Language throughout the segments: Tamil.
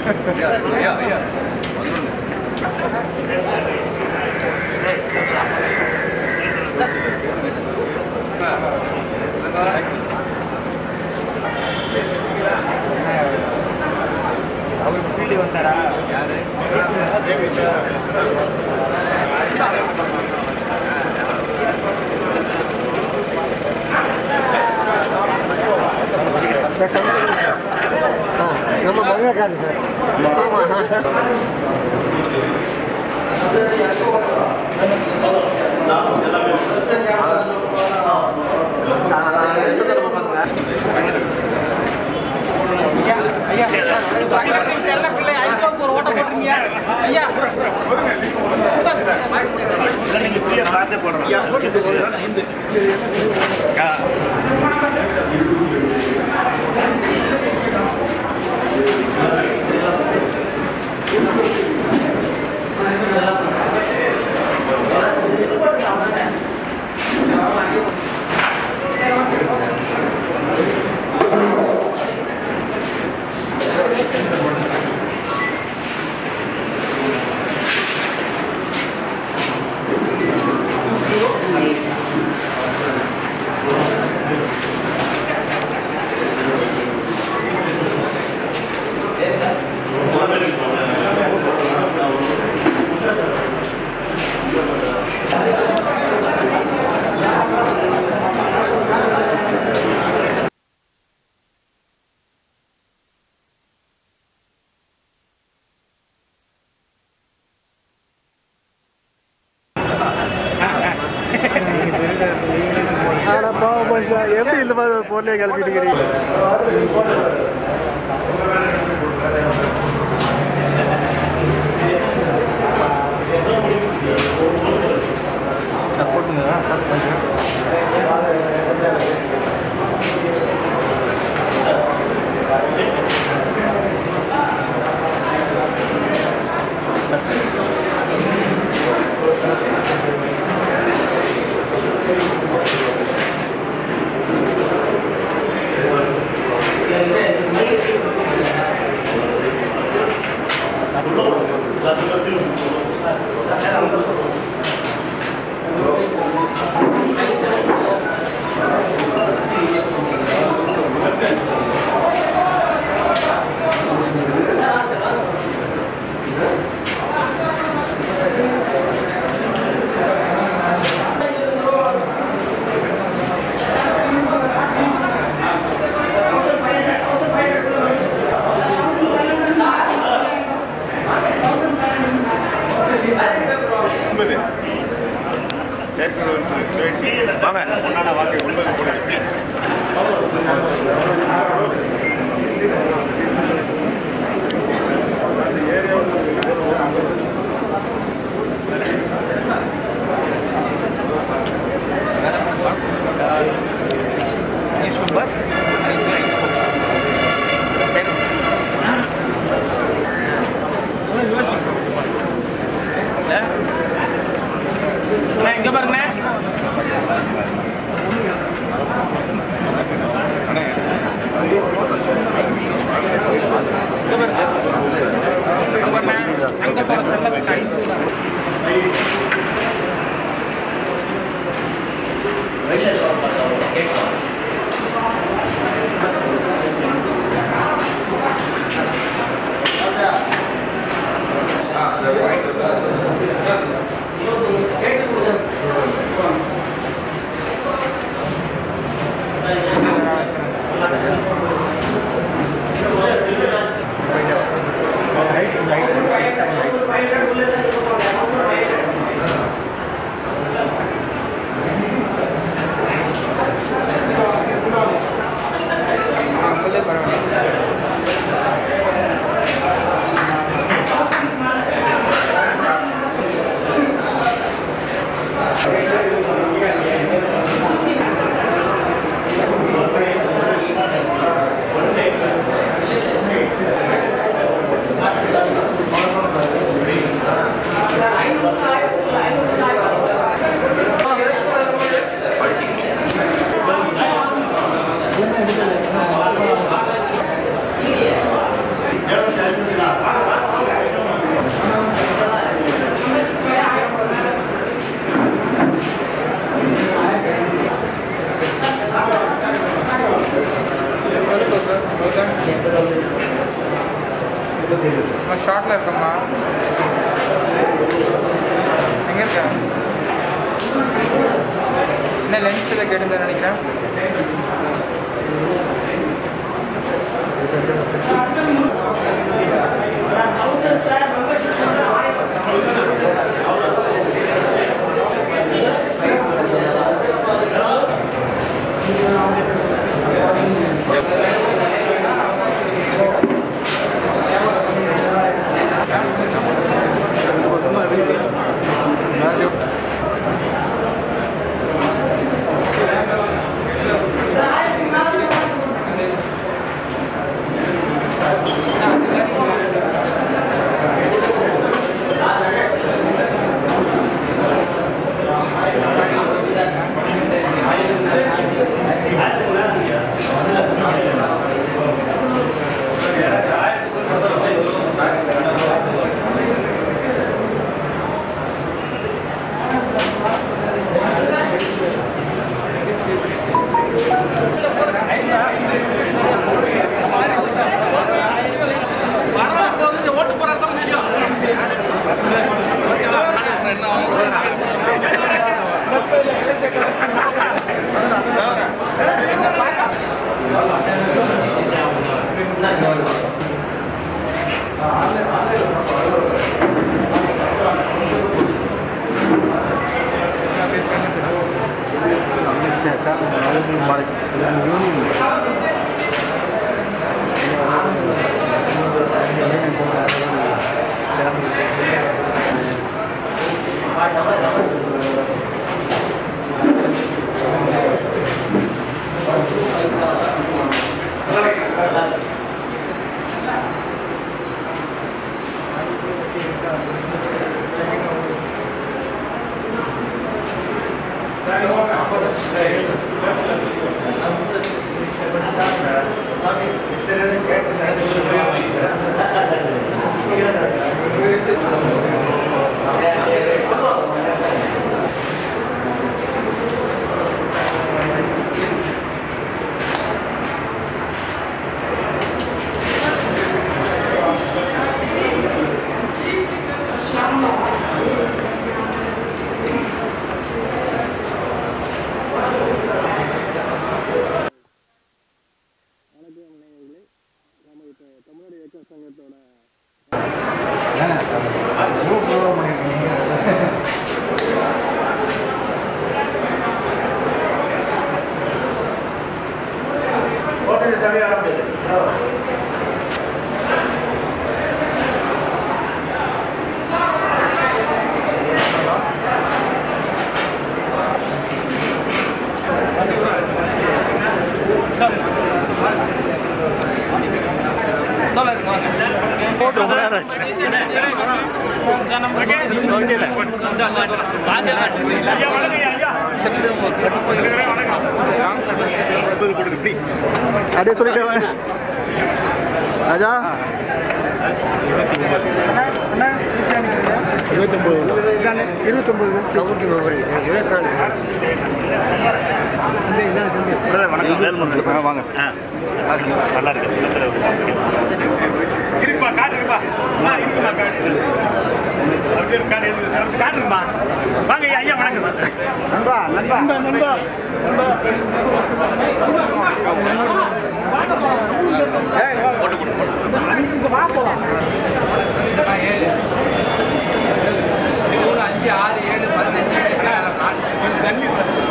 நம்ம மகக்காரு சார் தங்கத்தின் செல்ல பிள்ளை ஐநூறுக்கு ஒரு ஓட்ட போட்டுருங்க ஐயா ஆனா பாவம் மனுஷன் எப்படி இல்லை பொருளை கிளப்பிட்டுக்கிறீங்க ஐயா நம்ம ஷார்ட்டில் இருக்கோம்மா எங்கே இருக்க என்ன லென்ஸ் இதை கெடுந்தேன் நினைக்கிறேன் வரலாற்று வந்து இந்த ஓட்டு போராட்டம் முடியும் அப்படியே சொல்லிட்டு வாங்க. ராஜா இருபத்தொம்பது இருபத்தொம்பது வணக்கம் வாங்க நல்லா இருக்கு இருக்குப்பா காட்டுங்கப்பா ஆ இருக்குமா காட்டு அப்படியே காட்டு காட்டுங்கப்பா வாங்க ஐயா ஐயா வணக்கம் நண்பா நண்பா நண்பா மூணு அஞ்சு ஆறு ஏழு பதினஞ்சு வயசுல நாலு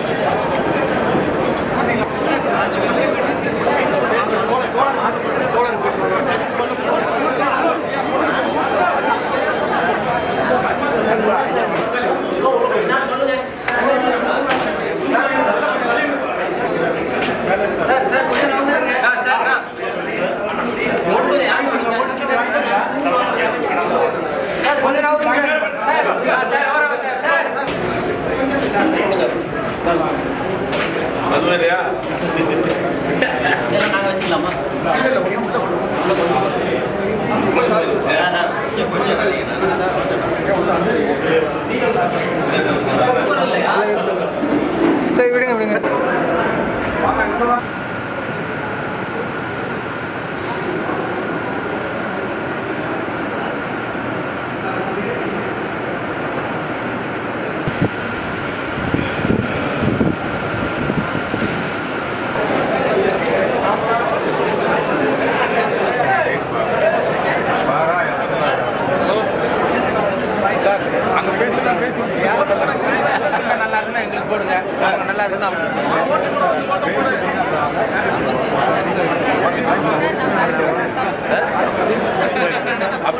சரி விடுங்க விடுங்க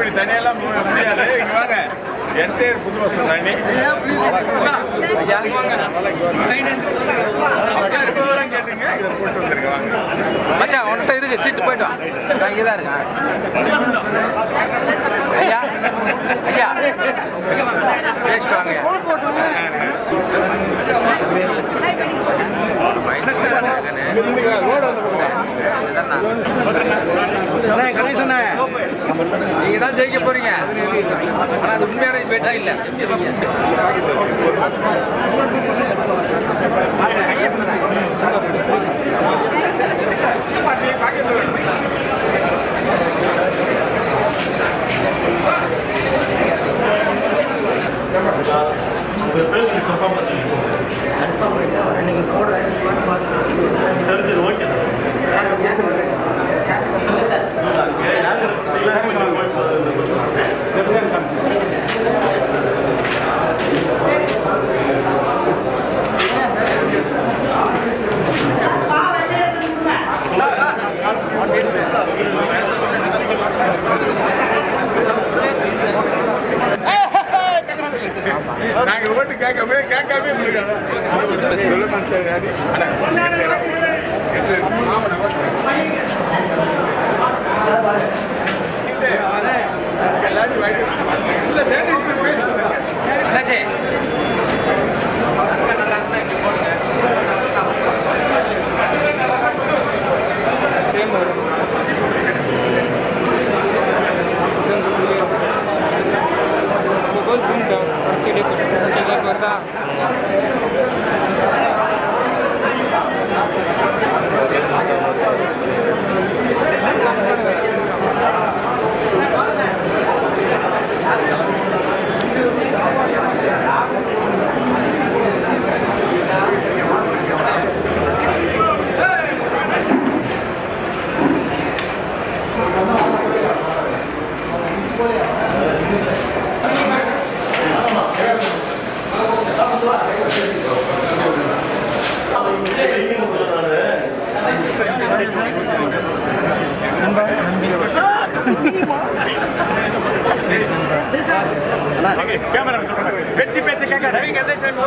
இப்படி தனியெல்லாம் மு- முடியாது இங்க வாங்க என்டையர் புது வருஷம் தண்ணி கேட்டுங்க இதை போட்டு வந்திருக்க வாங்க மச்சான் உன்கிட்ட இருக்கு சீட்டு போயிட்டு வா நான் இங்கே தான் இருக்கேன் ஐயா ஐயா பேசிட்டு வாங்க நீங்க தான் ஜெயிக்க போறீங்க ஆனா அது உண்மையான பேட்டா இல்ல நாங்க ஓட்டு கேட்கவே கேட்காம உங்களுக்கு சொல்ல மாட்டேன் என்னாச்சு நல்லா இருந்தா இங்க போடுங்க கேமரா வெற்றி பேச்சு கேட்க ரவி கந்தேசன்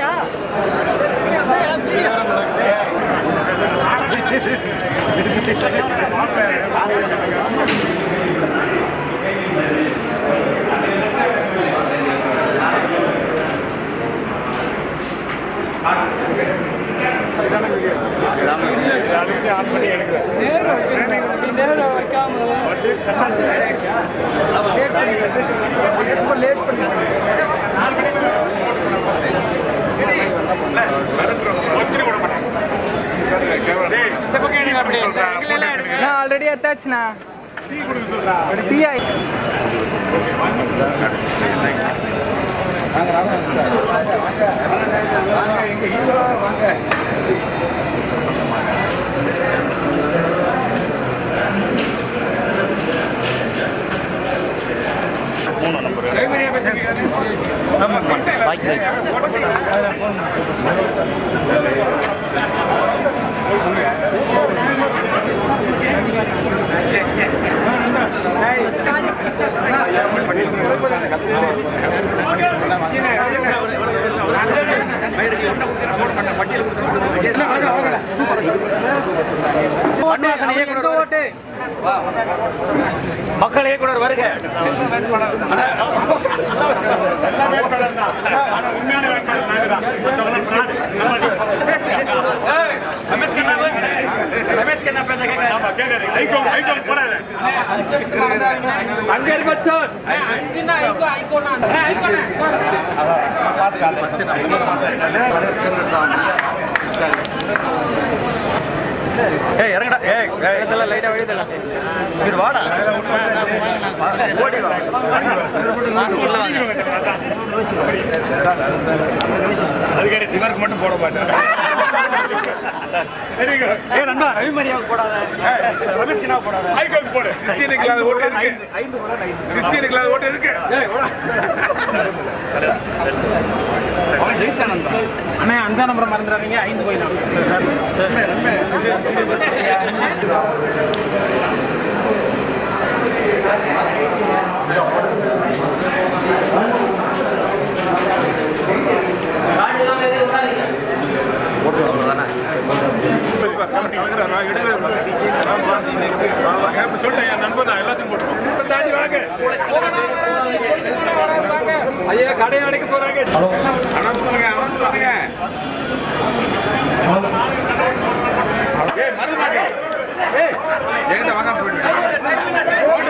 இந்த பக்கம் எனக்கு அப்படி நான் ஆல்ரெடி எடுத்தாச்சுண்ணா டீயா ஓட்டு மக்கள் இயக்குனர் வருக உண்மையான வேட்பாளர் நாங்க தான். மத்தவங்கெல்லாம் fraud. ஏய், ரமேஷ் கண்ணா வாங்க. ரமேஷ் கண்ணா பேச கேட்க ஆமா கேட்காது ஐகோன் ஐகோன் போறாரு அங்க இருக்க வச்சோம் அஞ்சுண்ணா ஐக்கோ ஐக்கோண்ணா ஐக்கோண்ணா ஏய் இறங்கடா ஏய் இதெல்லாம் லைட்டா வழி இதெல்லாம் இது வாடா ஓடி வா அதுக்காக டிவருக்கு மட்டும் போட மாட்டேன் ஏ நண்பா ரவி மரியாவுக்கு போடாத ரமேஷ் கிணா போடாத ஐகோக்கு போடு சிசியனுக்கு இல்லாத ஓட்டு எதுக்கு சிசியனுக்கு இல்லாத ஓட்டு எதுக்கு அவன் ஜெயிச்சானன் அண்ணா அஞ்சாம் நம்பர் மறந்துடாதீங்க ஐந்து போயிடலாம் ஐயா கடை அடைக்க போறாங்க அனௌன்ஸ் பண்ணுங்க அனௌன்ஸ் பண்ணுங்க ஏய் மருந்து ஏய் எங்க வாங்க போயிட்டு